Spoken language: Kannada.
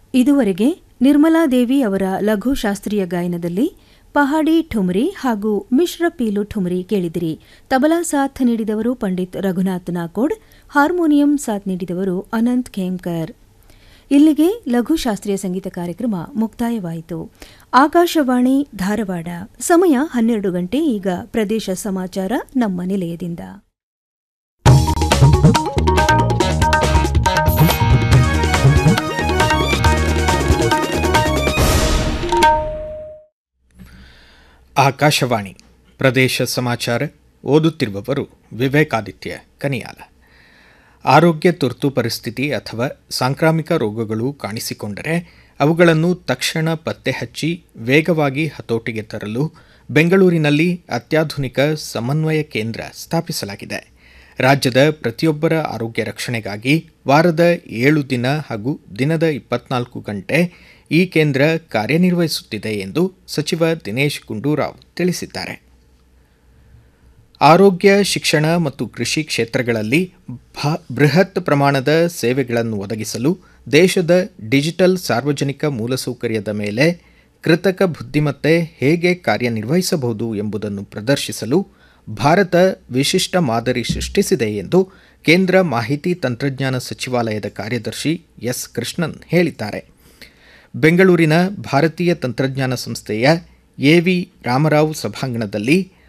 ಇದುವರೆಗೆ ನಿರ್ಮಲಾದೇವಿ ಅವರ ಲಘು ಶಾಸ್ತ್ರೀಯ ಗಾಯನದಲ್ಲಿ ಪಹಾಡಿ ಠುಮ್ರಿ ಹಾಗೂ ಮಿಶ್ರ ಪೀಲು ಠುಮ್ರಿ ಕೇಳಿದಿರಿ ತಬಲಾ ಸಾಥ್ ನೀಡಿದವರು ಪಂಡಿತ್ ರಘುನಾಥ್ ನಾಕೋಡ್ ಹಾರ್ಮೋನಿಯಂ ಸಾಥ್ ನೀಡಿದವರು ಅನಂತ್ ಖೇಮ್ಕರ್ ಇಲ್ಲಿಗೆ ಲಘು ಶಾಸ್ತ್ರೀಯ ಸಂಗೀತ ಕಾರ್ಯಕ್ರಮ ಮುಕ್ತಾಯವಾಯಿತು ಆಕಾಶವಾಣಿ ಧಾರವಾಡ ಸಮಯ ಹನ್ನೆರಡು ಗಂಟೆ ಈಗ ಪ್ರದೇಶ ಸಮಾಚಾರ ನಮ್ಮ ನಿಲಯದಿಂದ ಆಕಾಶವಾಣಿ ಪ್ರದೇಶ ಸಮಾಚಾರ ಓದುತ್ತಿರುವವರು ವಿವೇಕಾದಿತ್ಯ ಕನಿಯಾಲ ಆರೋಗ್ಯ ತುರ್ತು ಪರಿಸ್ಥಿತಿ ಅಥವಾ ಸಾಂಕ್ರಾಮಿಕ ರೋಗಗಳು ಕಾಣಿಸಿಕೊಂಡರೆ ಅವುಗಳನ್ನು ತಕ್ಷಣ ಪತ್ತೆ ಹಚ್ಚಿ ವೇಗವಾಗಿ ಹತೋಟಿಗೆ ತರಲು ಬೆಂಗಳೂರಿನಲ್ಲಿ ಅತ್ಯಾಧುನಿಕ ಸಮನ್ವಯ ಕೇಂದ್ರ ಸ್ಥಾಪಿಸಲಾಗಿದೆ ರಾಜ್ಯದ ಪ್ರತಿಯೊಬ್ಬರ ಆರೋಗ್ಯ ರಕ್ಷಣೆಗಾಗಿ ವಾರದ ಏಳು ದಿನ ಹಾಗೂ ದಿನದ ಇಪ್ಪತ್ನಾಲ್ಕು ಗಂಟೆ ಈ ಕೇಂದ್ರ ಕಾರ್ಯನಿರ್ವಹಿಸುತ್ತಿದೆ ಎಂದು ಸಚಿವ ದಿನೇಶ್ ಗುಂಡೂರಾವ್ ತಿಳಿಸಿದ್ದಾರೆ ಆರೋಗ್ಯ ಶಿಕ್ಷಣ ಮತ್ತು ಕೃಷಿ ಕ್ಷೇತ್ರಗಳಲ್ಲಿ ಬೃಹತ್ ಪ್ರಮಾಣದ ಸೇವೆಗಳನ್ನು ಒದಗಿಸಲು ದೇಶದ ಡಿಜಿಟಲ್ ಸಾರ್ವಜನಿಕ ಮೂಲಸೌಕರ್ಯದ ಮೇಲೆ ಕೃತಕ ಬುದ್ಧಿಮತ್ತೆ ಹೇಗೆ ಕಾರ್ಯನಿರ್ವಹಿಸಬಹುದು ಎಂಬುದನ್ನು ಪ್ರದರ್ಶಿಸಲು ಭಾರತ ವಿಶಿಷ್ಟ ಮಾದರಿ ಸೃಷ್ಟಿಸಿದೆ ಎಂದು ಕೇಂದ್ರ ಮಾಹಿತಿ ತಂತ್ರಜ್ಞಾನ ಸಚಿವಾಲಯದ ಕಾರ್ಯದರ್ಶಿ ಎಸ್ ಕೃಷ್ಣನ್ ಹೇಳಿದ್ದಾರೆ ಬೆಂಗಳೂರಿನ ಭಾರತೀಯ ತಂತ್ರಜ್ಞಾನ ಸಂಸ್ಥೆಯ ಎವಿ ರಾಮರಾವ್ ಸಭಾಂಗಣದಲ್ಲಿ